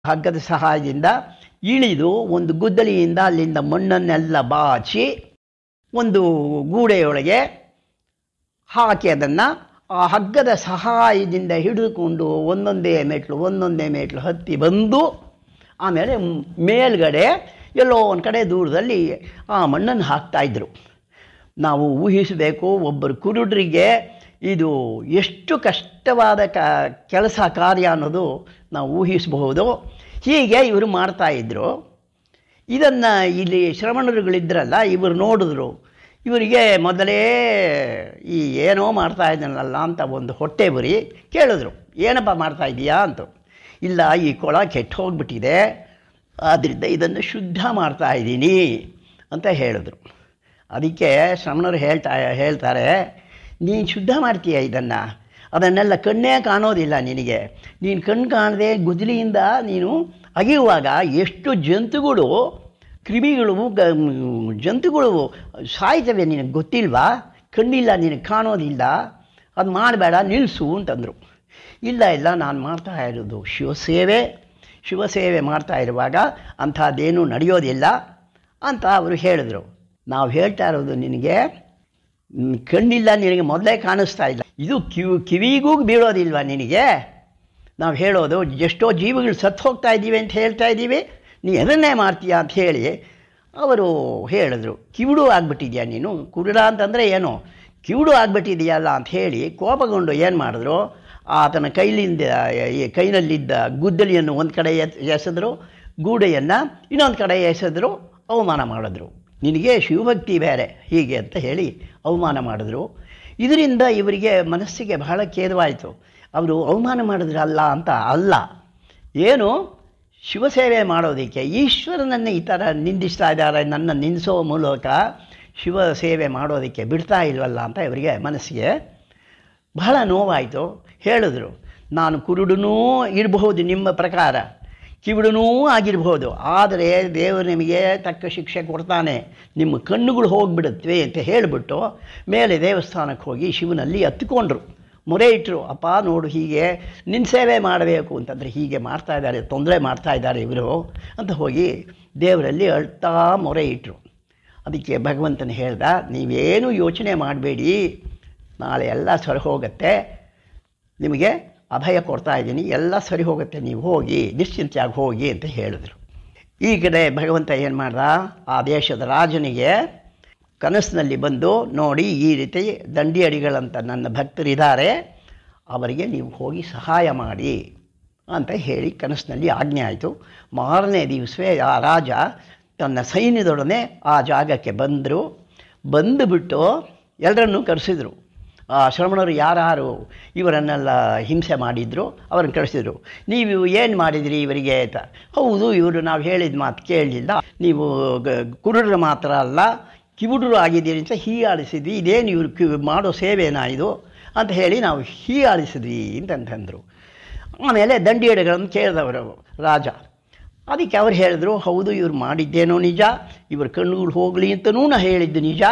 ಹಗ್ಗದ ಸಹಾಯದಿಂದ ಇಳಿದು ಒಂದು ಗುದ್ದಲಿಯಿಂದ ಅಲ್ಲಿಂದ ಮಣ್ಣನ್ನೆಲ್ಲ ಬಾಚಿ ಒಂದು ಗೂಡೆಯೊಳಗೆ ಹಾಕಿ ಅದನ್ನು ಆ ಹಗ್ಗದ ಸಹಾಯದಿಂದ ಹಿಡಿದುಕೊಂಡು ಒಂದೊಂದೇ ಮೆಟ್ಲು ಒಂದೊಂದೇ ಮೆಟ್ಲು ಹತ್ತಿ ಬಂದು ಆಮೇಲೆ ಮ್- ಮೇಲ್ಗಡೆ ಎಲ್ಲೋ ಒಂದು ಕಡೆ ದೂರದಲ್ಲಿ ಆ ಮಣ್ಣನ್ನು ಹಾಕ್ತಾಯಿದ್ರು ನಾವು ಊಹಿಸಬೇಕು ಒಬ್ಬರು ಕುರುಡರಿಗೆ ಇದು ಎಷ್ಟು ಕಷ್ಟವಾದ ಕ ಕೆಲಸ ಕಾರ್ಯ ಅನ್ನೋದು ನಾವು ಊಹಿಸಬಹುದು ಹೀಗೆ ಇವರು ಮಾಡ್ತಾಯಿದ್ರು ಇದನ್ನು ಇಲ್ಲಿ ಶ್ರವಣರುಗಳಿದ್ರಲ್ಲ ಇವರು ನೋಡಿದ್ರು ಇವರಿಗೆ ಮೊದಲೇ ಈ ಏನೋ ಮಾಡ್ತಾ ಇದ್ದಾನಲ್ಲ ಅಂತ ಒಂದು ಹೊಟ್ಟೆ ಬರಿ ಕೇಳಿದ್ರು ಏನಪ್ಪ ಮಾಡ್ತಾ ಇದೀಯಾ ಅಂತ ಇಲ್ಲ ಈ ಕೊಳ ಕೆಟ್ಟು ಹೋಗ್ಬಿಟ್ಟಿದೆ ಆದ್ದರಿಂದ ಇದನ್ನು ಶುದ್ಧ ಮಾಡ್ತಾ ಇದ್ದೀನಿ ಅಂತ ಹೇಳಿದ್ರು ಅದಕ್ಕೆ ಶ್ರಮಣರು ಹೇಳ್ತಾ ಹೇಳ್ತಾರೆ ನೀನು ಶುದ್ಧ ಮಾಡ್ತೀಯ ಇದನ್ನು ಅದನ್ನೆಲ್ಲ ಕಣ್ಣೇ ಕಾಣೋದಿಲ್ಲ ನಿನಗೆ ನೀನು ಕಣ್ಣು ಕಾಣದೆ ಗುದ್ದಲಿಯಿಂದ ನೀನು ಅಗೆಯುವಾಗ ಎಷ್ಟು ಜಂತುಗಳು ಕ್ರಿಮಿಗಳು ಗ ಜಂತುಗಳು ಸಾಯ್ತವೆ ನಿನಗೆ ಗೊತ್ತಿಲ್ವಾ ಕಣ್ಣಿಲ್ಲ ನಿನಗೆ ಕಾಣೋದಿಲ್ಲ ಅದು ಮಾಡಬೇಡ ನಿಲ್ಲಿಸು ಅಂತಂದರು ಇಲ್ಲ ಇಲ್ಲ ನಾನು ಮಾಡ್ತಾ ಇರೋದು ಶಿವಸೇವೆ ಶಿವಸೇವೆ ಮಾಡ್ತಾ ಇರುವಾಗ ಅಂಥದ್ದೇನೂ ನಡೆಯೋದಿಲ್ಲ ಅಂತ ಅವರು ಹೇಳಿದರು ನಾವು ಹೇಳ್ತಾ ಇರೋದು ನಿನಗೆ ಮ್, ಕಣ್ಣಿಲ್ಲ ನಿನಗೆ ಮೊದಲೇ ಕಾಣಿಸ್ತಾ ಇಲ್ಲ ಇದು ಕಿವಿ ಕಿವಿಗೂ ಬೀಳೋದಿಲ್ವ ನಿನಗೆ ನಾವು ಹೇಳೋದು ಎಷ್ಟೋ ಜೀವಿಗಳು ಸತ್ತು ಹೋಗ್ತಾ ಇದ್ದೀವಿ ಅಂತ ಹೇಳ್ತಾ ಇದ್ದೀವಿ ನೀ ಅದನ್ನೇ ಮಾಡ್ತೀಯಾ ಅಂತ ಹೇಳಿ ಅವರು ಹೇಳಿದ್ರು ಕಿವುಡು ಆಗ್ಬಿಟ್ಟಿದ್ಯಾ ನೀನು ಕುರುಡ ಅಂತಂದರೆ ಏನು ಕಿವುಡು ಆಗ್ಬಿಟ್ಟಿದೆಯಲ್ಲ ಅಂತ ಹೇಳಿ ಕೋಪಗೊಂಡು ಏನು ಮಾಡಿದ್ರು ಆತನ ಕೈಲಿಂದ ಈ ಕೈನಲ್ಲಿದ್ದ ಗುದ್ದಲಿಯನ್ನು ಒಂದು ಕಡೆ ಎತ್ ಎಸೆದ್ರು ಗೂಡೆಯನ್ನು ಇನ್ನೊಂದು ಕಡೆ ಎಸೆದ್ರು ಅವಮಾನ ಮಾಡಿದ್ರು ನಿನಗೆ ಶಿವಭಕ್ತಿ ಬೇರೆ ಹೀಗೆ ಅಂತ ಹೇಳಿ ಅವಮಾನ ಮಾಡಿದ್ರು ಇದರಿಂದ ಇವರಿಗೆ ಮನಸ್ಸಿಗೆ ಬಹಳ ಖೇದವಾಯಿತು ಅವರು ಅವಮಾನ ಮಾಡಿದ್ರಲ್ಲ ಅಂತ ಅಲ್ಲ ಏನು ಶಿವಸೇವೆ ಮಾಡೋದಕ್ಕೆ ಈಶ್ವರನನ್ನು ಈ ಥರ ನಿಂದಿಸ್ತಾ ಇದ್ದಾರೆ ನನ್ನ ನಿಂದಿಸೋ ಮೂಲಕ ಶಿವ ಸೇವೆ ಮಾಡೋದಕ್ಕೆ ಬಿಡ್ತಾ ಇಲ್ವಲ್ಲ ಅಂತ ಇವರಿಗೆ ಮನಸ್ಸಿಗೆ ಬಹಳ ನೋವಾಯಿತು ಹೇಳಿದ್ರು ನಾನು ಕುರುಡನೂ ಇರಬಹುದು ನಿಮ್ಮ ಪ್ರಕಾರ ಕಿವುಡನೂ ಆಗಿರ್ಬೋದು ಆದರೆ ದೇವರು ನಿಮಗೆ ತಕ್ಕ ಶಿಕ್ಷೆ ಕೊಡ್ತಾನೆ ನಿಮ್ಮ ಕಣ್ಣುಗಳು ಹೋಗಿಬಿಡುತ್ತವೆ ಅಂತ ಹೇಳಿಬಿಟ್ಟು ಮೇಲೆ ದೇವಸ್ಥಾನಕ್ಕೆ ಹೋಗಿ ಶಿವನಲ್ಲಿ ಹತ್ಕೊಂಡ್ರು ಮೊರೆ ಇಟ್ಟರು ಅಪ್ಪ ನೋಡು ಹೀಗೆ ನಿನ್ನ ಸೇವೆ ಮಾಡಬೇಕು ಅಂತಂದರೆ ಹೀಗೆ ಮಾಡ್ತಾ ಇದ್ದಾರೆ ತೊಂದರೆ ಮಾಡ್ತಾ ಇದ್ದಾರೆ ಇವರು ಅಂತ ಹೋಗಿ ದೇವರಲ್ಲಿ ಅಳ್ತಾ ಮೊರೆ ಇಟ್ಟರು ಅದಕ್ಕೆ ಭಗವಂತನ ಹೇಳ್ದ ನೀವೇನು ಯೋಚನೆ ಮಾಡಬೇಡಿ ನಾಳೆ ಎಲ್ಲ ಸರಿ ಹೋಗುತ್ತೆ ನಿಮಗೆ ಅಭಯ ಕೊಡ್ತಾ ಇದ್ದೀನಿ ಎಲ್ಲ ಸರಿ ಹೋಗುತ್ತೆ ನೀವು ಹೋಗಿ ನಿಶ್ಚಿಂತೆಯಾಗಿ ಹೋಗಿ ಅಂತ ಹೇಳಿದ್ರು ಈ ಕಡೆ ಭಗವಂತ ಏನು ಮಾಡ್ದ ಆ ದೇಶದ ರಾಜನಿಗೆ ಕನಸಿನಲ್ಲಿ ಬಂದು ನೋಡಿ ಈ ರೀತಿ ದಂಡಿಯಡಿಗಳಂತ ನನ್ನ ಭಕ್ತರಿದ್ದಾರೆ ಅವರಿಗೆ ನೀವು ಹೋಗಿ ಸಹಾಯ ಮಾಡಿ ಅಂತ ಹೇಳಿ ಕನಸಿನಲ್ಲಿ ಆಜ್ಞೆ ಆಯಿತು ಮಾರನೇ ದಿವಸವೇ ಆ ರಾಜ ತನ್ನ ಸೈನ್ಯದೊಡನೆ ಆ ಜಾಗಕ್ಕೆ ಬಂದರು ಬಂದುಬಿಟ್ಟು ಎಲ್ಲರನ್ನೂ ಕರೆಸಿದರು ಆ ಶ್ರಮಣರು ಯಾರು ಇವರನ್ನೆಲ್ಲ ಹಿಂಸೆ ಮಾಡಿದ್ರು ಅವ್ರನ್ನ ಕಳಿಸಿದ್ರು ನೀವು ಏನು ಮಾಡಿದಿರಿ ಇವರಿಗೆ ಅಂತ ಹೌದು ಇವರು ನಾವು ಹೇಳಿದ ಮಾತು ಕೇಳಲಿಲ್ಲ ನೀವು ಗ- ಕುರುಡರು ಮಾತ್ರ ಅಲ್ಲ ಕಿವುಡರು ಆಗಿದ್ದೀರಿ ಅಂತ ಹೀಯಾಳಿಸಿದ್ವಿ ಇದೇನು ಇವರು ಕಿ ಮಾಡೋ ಸೇವೆನಾ ಇದು ಅಂತ ಹೇಳಿ ನಾವು ಹೀಯಾಳಿಸಿದ್ವಿ ಅಂತಂತಂದರು ಆಮೇಲೆ ದಂಡಿಯಡೆಗಳನ್ನು ಕೇಳಿದವರು ರಾಜ ಅದಕ್ಕೆ ಅವ್ರು ಹೇಳಿದ್ರು ಹೌದು ಇವ್ರು ಮಾಡಿದ್ದೇನೋ ನಿಜ ಇವ್ರ ಕಣ್ಣುಗಳು ಹೋಗಲಿ ಅಂತನೂ ನಾ ಹೇಳಿದ್ದು ನಿಜ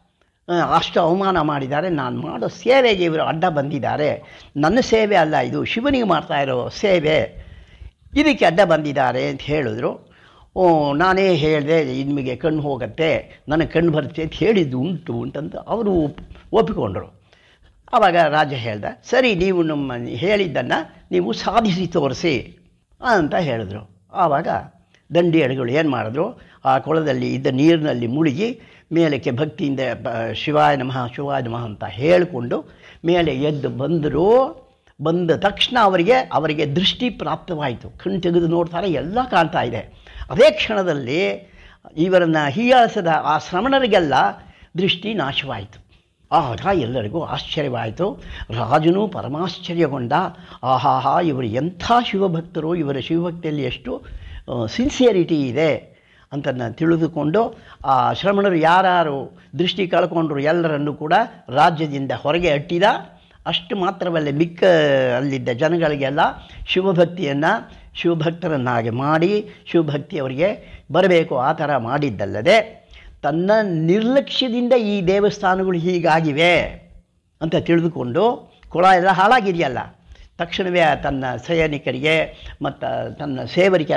ಆ, ಅಷ್ಟು ಅವಮಾನ ಮಾಡಿದ್ದಾರೆ ನಾನು ಮಾಡೋ ಸೇವೆಗೆ ಇವರು ಅಡ್ಡ ಬಂದಿದ್ದಾರೆ ನನ್ನ ಸೇವೆ ಅಲ್ಲ ಇದು ಶಿವನಿಗೆ ಮಾಡ್ತಾ ಇರೋ ಸೇವೆ ಇದಕ್ಕೆ ಅಡ್ಡ ಬಂದಿದ್ದಾರೆ ಅಂತ ಹೇಳಿದ್ರು ಓ ನಾನೇ ಹೇಳಿದೆ ನಿಮಗೆ ಕಣ್ಣು ಹೋಗುತ್ತೆ ನನಗೆ ಕಣ್ಣು ಬರುತ್ತೆ ಅಂತ ಹೇಳಿದ್ದು ಉಂಟು ಅಂತಂದು ಅವರು ಒಪ್ ಒಪ್ಪಿಕೊಂಡ್ರು ಆವಾಗ ರಾಜ ಹೇಳ್ದ ಸರಿ ನೀವು ನಮ್ಮ ಹೇಳಿದ್ದನ್ನು ನೀವು ಸಾಧಿಸಿ ತೋರಿಸಿ ಅಂತ ಹೇಳಿದ್ರು ಆವಾಗ ದಂಡಿ ಅಡಿಗಳು ಏನು ಮಾಡಿದ್ರು ಆ ಕೊಳದಲ್ಲಿ ಇದ್ದ ನೀರಿನಲ್ಲಿ ಮುಳುಗಿ ಮೇಲಕ್ಕೆ ಭಕ್ತಿಯಿಂದ ಬ- ಶಿವಾಯ ನಮಃ ಶಿವಾಯ ನಮಃ ಅಂತ ಹೇಳಿಕೊಂಡು ಮೇಲೆ ಎದ್ದು ಬಂದರು ಬಂದ ತಕ್ಷಣ ಅವರಿಗೆ ಅವರಿಗೆ ದೃಷ್ಟಿ ಪ್ರಾಪ್ತವಾಯಿತು ಕಣ್ಣು ತೆಗೆದು ನೋಡ್ತಾರೆ ಎಲ್ಲ ಕಾಣ್ತಾ ಇದೆ ಅದೇ ಕ್ಷಣದಲ್ಲಿ ಇವರನ್ನು ಹೀಯಾಳಿಸಿದ ಆ ಶ್ರಮಣರಿಗೆಲ್ಲ ದೃಷ್ಟಿ ನಾಶವಾಯಿತು ಆಗ ಎಲ್ಲರಿಗೂ ಆಶ್ಚರ್ಯವಾಯಿತು ರಾಜನು ಪರಮಾಶ್ಚರ್ಯಗೊಂಡ ಆಹಾಹಾ ಇವರು ಎಂಥ ಶಿವಭಕ್ತರು ಇವರ ಶಿವಭಕ್ತಿಯಲ್ಲಿ ಎಷ್ಟು ಸಿನ್ಸಿಯರಿಟಿ ಇದೆ ಅಂತ ನಾನು ತಿಳಿದುಕೊಂಡು ಆ ಶ್ರಮಣರು ಯಾರು ದೃಷ್ಟಿ ಕಳ್ಕೊಂಡ್ರು ಎಲ್ಲರನ್ನು ಕೂಡ ರಾಜ್ಯದಿಂದ ಹೊರಗೆ ಅಟ್ಟಿದ ಅಷ್ಟು ಮಾತ್ರವಲ್ಲೇ ಮಿಕ್ಕ ಅಲ್ಲಿದ್ದ ಜನಗಳಿಗೆಲ್ಲ ಶಿವಭಕ್ತಿಯನ್ನು ಶಿವಭಕ್ತರನ್ನಾಗಿ ಮಾಡಿ ಶಿವಭಕ್ತಿ ಅವರಿಗೆ ಬರಬೇಕು ಆ ಥರ ಮಾಡಿದ್ದಲ್ಲದೆ ತನ್ನ ನಿರ್ಲಕ್ಷ್ಯದಿಂದ ಈ ದೇವಸ್ಥಾನಗಳು ಹೀಗಾಗಿವೆ ಅಂತ ತಿಳಿದುಕೊಂಡು ಕೊಳ ಎಲ್ಲ ಹಾಳಾಗಿದೆಯಲ್ಲ ತಕ್ಷಣವೇ ತನ್ನ ಸೈನಿಕರಿಗೆ ಮತ್ತು ತನ್ನ ಸೇವರಿಗೆ